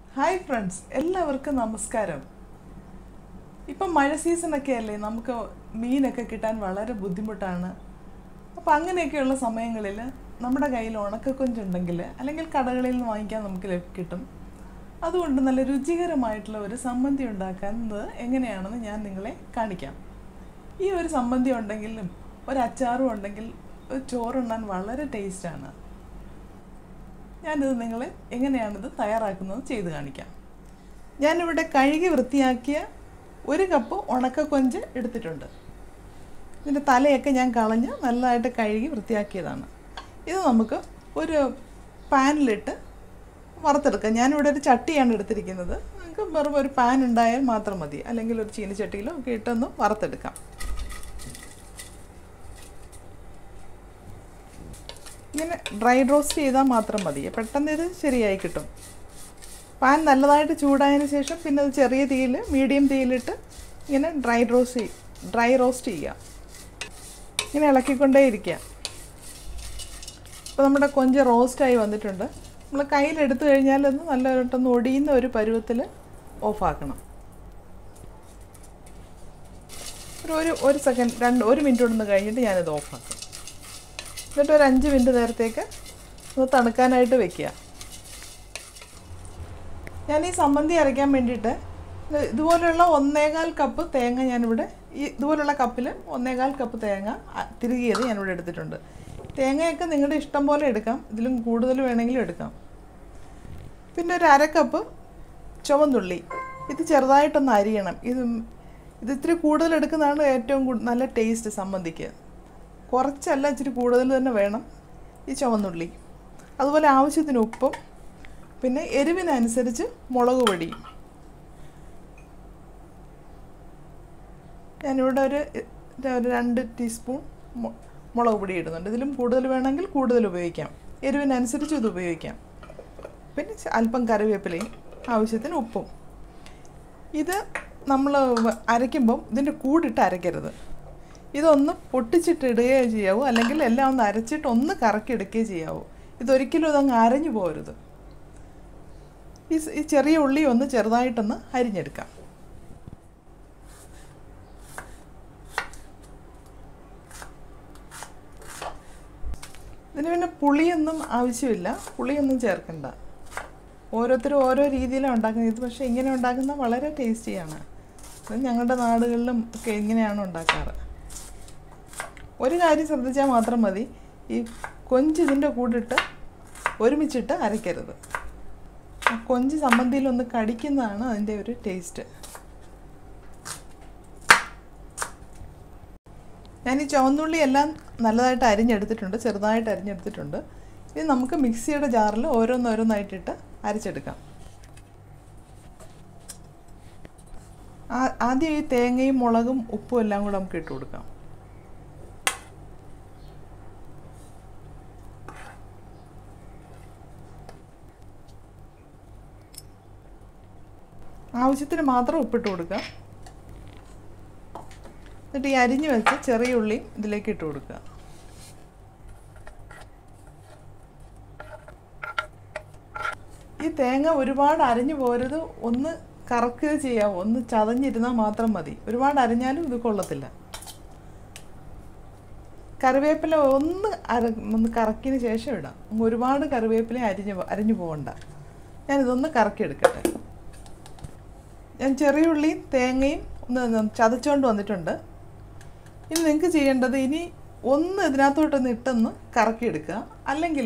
hi friends എല്ലാവർക്കും നമസ്കാരം ഇപ്പം മഴ സീസണൊക്കെ അല്ലേ നമുക്ക് മീനൊക്കെ കിട്ടാൻ വളരെ ബുദ്ധിമുട്ടാണ് അപ്പോൾ അങ്ങനെയൊക്കെയുള്ള സമയങ്ങളിൽ നമ്മുടെ കയ്യിൽ ഉണക്കക്കൊഞ്ചുണ്ടെങ്കിൽ അല്ലെങ്കിൽ കടകളിൽ നിന്ന് വാങ്ങിക്കാൻ നമുക്ക് ലഭി- കിട്ടും അതുകൊണ്ട് നല്ല രുചികരമായിട്ടുള്ള ഒരു സമ്മന്തി ഉണ്ടാക്കുന്നത് എങ്ങനെയാണെന്ന് ഞാൻ നിങ്ങളെ കാണിക്കാം ഈ ഒരു സമ്മന്തി ഉണ്ടെങ്കിലും ഒരു അച്ചാറും ഉണ്ടെങ്കിൽ ഒരു ചോറുണ്ണാൻ വളരെ ടേസ്റ്റാണ് ഞാനിത് നിങ്ങളെ എങ്ങനെയാണിത് തയ്യാറാക്കുന്നത് ചെയ്ത് കാണിക്കാം ഞാനിവിടെ കഴുകി വൃത്തിയാക്കിയ ഒരു കപ്പ് ഉണക്കക്കൊഞ്ച് എടുത്തിട്ടുണ്ട് ഇതിൻ്റെ തലയൊക്കെ ഞാൻ കളഞ്ഞ് നല്ലതായിട്ട് കഴുകി വൃത്തിയാക്കിയതാണ് ഇത് നമുക്ക് ഒരു പാനിലിട്ട് വറുത്തെടുക്കാം ഞാനിവിടെ ഒരു ചട്ടിയാണ് എടുത്തിരിക്കുന്നത് നിങ്ങൾക്ക് വെറും ഒരു പാൻ ഉണ്ടായാൽ മാത്രം മതി അല്ലെങ്കിൽ ഒരു ചീനിച്ചട്ടിയിലോ ഒക്കെ ഇട്ടൊന്ന് വറുത്തെടുക്കാം ഇങ്ങനെ ഡ്രൈ റോസ്റ്റ് ചെയ്താൽ മാത്രം മതി പെട്ടെന്ന് ഇത് ശരിയായി കിട്ടും പാൻ നല്ലതായിട്ട് ചൂടായതിന് ശേഷം പിന്നെ അത് ചെറിയ തീയിൽ മീഡിയം തീയിലിട്ട് ഇങ്ങനെ ഡ്രൈ റോസ്റ്റ് ഡ്രൈ റോസ്റ്റ് ചെയ്യുക ഇങ്ങനെ ഇളക്കിക്കൊണ്ടേ ഇരിക്കുക ഇപ്പോൾ നമ്മുടെ കൊഞ്ച് റോസ്റ്റായി വന്നിട്ടുണ്ട് നമ്മൾ കയ്യിലെടുത്തു കഴിഞ്ഞാൽ അത് നല്ലതായിട്ടൊന്ന് ഒടിയുന്ന ഒരു പരുവത്തിൽ ഓഫാക്കണം ഒരു ഒരു ഒരു സെക്കൻഡ് രണ്ട് ഒരു മിനിറ്റ് കൊണ്ടൊന്ന് കഴിഞ്ഞിട്ട് ഞാനിത് ഓഫാക്കും എന്നിട്ട് ഒരു അഞ്ച് മിനിറ്റ് നേരത്തേക്ക് ഒന്ന് തണുക്കാനായിട്ട് വെക്കുക ഞാൻ ഈ സമ്മന്തി അരയ്ക്കാൻ വേണ്ടിയിട്ട് ഇത് ഇതുപോലെയുള്ള ഒന്നേകാൽ കപ്പ് തേങ്ങ ഞാനിവിടെ ഈ ഇതുപോലുള്ള കപ്പിൽ ഒന്നേകാൽ കപ്പ് തേങ്ങ അ- തിരുകിയത് ഞാനിവിടെ എടുത്തിട്ടുണ്ട് തേങ്ങയൊക്കെ നിങ്ങളുടെ ഇഷ്ടം പോലെ എടുക്കാം ഇതിലും കൂടുതൽ വേണമെങ്കിലും എടുക്കാം പിന്നെ ഒരു അര കപ്പ് ചുവന്നുള്ളി ഇത് ചെറുതായിട്ടൊന്ന് അരിയണം ഇത് ഇത് ഇത്തിരി കൂടുതൽ എടുക്കുന്നതാണ് ഏറ്റവും കൂ- നല്ല ടേസ്റ്റ് സമ്മന്തിക്ക് കുറച്ചല്ല ഇച്ചിരി കൂടുതൽ തന്നെ വേണം ഈ ചുവന്നുള്ളി അതുപോലെ ആവശ്യത്തിന് ഉപ്പും പിന്നെ എരിവിനനുസരിച്ച് മുളക് പൊടിയും ഞാനിവിടെ ഒരു ഒരു രണ്ട് ടീസ്പൂൺ മു- മുളക് പൊടി ഇടുന്നുണ്ട് ഇതിലും കൂടുതൽ വേണമെങ്കിൽ കൂടുതൽ ഉപയോഗിക്കാം എരിവിനനുസരിച്ച് ഇത് ഉപയോഗിക്കാം പിന്നെ ച- അല്പം കറിവേപ്പിലയും ആവശ്യത്തിന് ഉപ്പും ഇത് നമ്മൾ അരയ്ക്കുമ്പം ഇതിൻ്റെ കൂടിട്ട് അരയ്ക്കരുത് ഇതൊന്ന് പൊട്ടിച്ചിട്ട് ഇടുകയോ ചെയ്യാവൂ അല്ലെങ്കിൽ എല്ലാം ഒന്ന് അരച്ചിട്ട് ഒന്ന് കറക്കി എടുക്കുകയോ ചെയ്യാവൂ ഇതൊരിക്കലും ഇതങ്ങ് അരഞ്ഞു പോകരുത് ഈ സ്- ഈ ചെറിയ ഉള്ളി ഒന്ന് ചെറുതായിട്ടൊന്ന് അരിഞ്ഞെടുക്കാം ഇതിന് പിന്നെ പുളിയൊന്നും ആവശ്യമില്ല പുളിയൊന്നും ചേർക്കണ്ട ഓരോരുത്തരും ഓരോ രീതിയിലാണ് ഉണ്ടാക്കുന്നത് ഇത് പക്ഷേ ഇങ്ങനെ ഉണ്ടാക്കുന്ന വളരെ ടേസ്റ്റിയാണ് ഇത് ഞങ്ങളുടെ നാടുകളിലും ഒക്കെ ഇങ്ങനെയാണ് ഉണ്ടാക്കാറ് ഒരു കാര്യം ശ്രദ്ധിച്ചാൽ മാത്രം മതി ഈ കൊഞ്ച് ഇതിൻ്റെ കൂടിട്ട് ഒരുമിച്ചിട്ട് അരയ്ക്കരുത് ആ കൊഞ്ച് സമ്മന്തിയിലൊന്ന് കടിക്കുന്നതാണ് അതിൻ്റെ ഒരു ടേസ്റ്റ് ഞാൻ ഈ ചുവന്നുള്ളി എല്ലാം നല്ലതായിട്ട് അരിഞ്ഞെടുത്തിട്ടുണ്ട് ചെറുതായിട്ട് അരിഞ്ഞെടുത്തിട്ടുണ്ട് ഇനി നമുക്ക് മിക്സിയുടെ ജാറിൽ ഓരോന്നോരോന്നായിട്ടിട്ട് അരച്ചെടുക്കാം ആ- ആദ്യം ഈ തേങ്ങയും മുളകും ഉപ്പും എല്ലാം കൂടെ നമുക്ക് ഇട്ട് കൊടുക്കാം ആവശ്യത്തിന് മാത്രം ഉപ്പിട്ട് കൊടുക്കുക എന്നിട്ട് ഈ അരിഞ്ഞു വെച്ച ചെറിയ ഉള്ളിയും ഇതിലേക്ക് ഇട്ട് കൊടുക്കുക ഈ തേങ്ങ ഒരുപാട് അരിഞ്ഞു പോരുത് ഒന്ന് കറക്കുക ചെയ്യാവൂ ഒന്ന് ചതഞ്ഞിരുന്നാൽ മാത്രം മതി ഒരുപാട് അരിഞ്ഞാലും ഇത് കൊള്ളത്തില്ല കറിവേപ്പില ഒന്ന് അര ഒന്ന് കറക്കിന് ശേഷം ഇടാം ഒരുപാട് കറിവേപ്പില അരിഞ്ഞു പോ- അരിഞ്ഞു പോകണ്ട ഞാനിതൊന്ന് കറക്കിയെടുക്കട്ടെ ഞാൻ ചെറിയ ഉള്ളിയും തേങ്ങയും ഒന്ന് ചതച്ചുകൊണ്ട് വന്നിട്ടുണ്ട് ഇനി നിങ്ങൾക്ക് ചെയ്യേണ്ടത് ഇനി ഒന്ന് ഇതിനകത്തോട്ടൊന്ന് ഇട്ടൊന്ന് കറക്കിയെടുക്കുക അല്ലെങ്കിൽ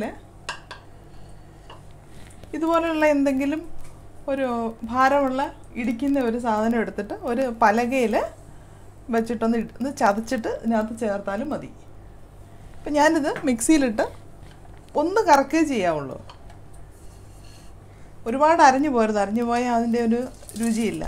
ഇതുപോലെയുള്ള എന്തെങ്കിലും ഒരു ഭാരമുള്ള ഇടിക്കുന്ന ഒരു സാധനം എടുത്തിട്ട് ഒരു പലകയിൽ വെച്ചിട്ടൊന്ന് ഇട്ട് ഒന്ന് ചതച്ചിട്ട് ഇതിനകത്ത് ചേർത്താലും മതി അപ്പം ഞാനിത് മിക്സിയിലിട്ട് ഒന്ന് കറക്കുകയേ ചെയ്യാവുള്ളൂ ഒരുപാട് അരഞ്ഞു പോരുത് അരഞ്ഞു പോയാൽ അതിൻ്റെ ഒരു രുചിയില്ല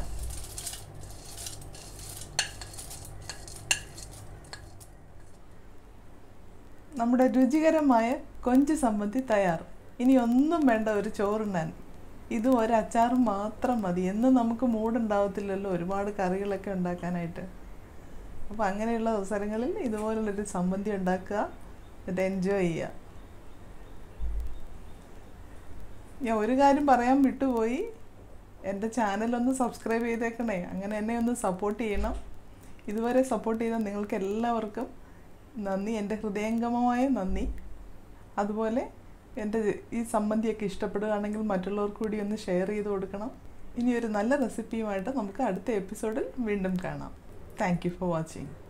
നമ്മുടെ രുചികരമായ കൊഞ്ച് സമ്മതി തയ്യാർ ഇനി ഒന്നും വേണ്ട ഒരു ചോറുണ്ണാൻ ഇത് ഒരു അച്ചാറും മാത്രം മതി എന്നും നമുക്ക് മൂടുണ്ടാവത്തില്ലല്ലോ ഒരുപാട് കറികളൊക്കെ ഉണ്ടാക്കാനായിട്ട് അപ്പോൾ അങ്ങനെയുള്ള അവസരങ്ങളിൽ ഇതുപോലുള്ളൊരു സമ്മന്തി ഉണ്ടാക്കുക എന്നിട്ട് എൻജോയ് ചെയ്യുക ഞാൻ ഒരു കാര്യം പറയാൻ വിട്ടുപോയി എൻ്റെ ചാനലൊന്ന് സബ്സ്ക്രൈബ് ചെയ്തേക്കണേ അങ്ങനെ എന്നെ ഒന്ന് സപ്പോർട്ട് ചെയ്യണം ഇതുവരെ സപ്പോർട്ട് ചെയ്ത നിങ്ങൾക്ക് എല്ലാവർക്കും നന്ദി എൻ്റെ ഹൃദയംഗമമായ നന്ദി അതുപോലെ എൻ്റെ ഈ സംബന്ധിയൊക്കെ ഇഷ്ടപ്പെടുകയാണെങ്കിൽ മറ്റുള്ളവർക്ക് കൂടി ഒന്ന് ഷെയർ ചെയ്ത് കൊടുക്കണം ഇനി ഒരു നല്ല റെസിപ്പിയുമായിട്ട് നമുക്ക് അടുത്ത എപ്പിസോഡിൽ വീണ്ടും കാണാം താങ്ക് യു ഫോർ വാച്ചിങ്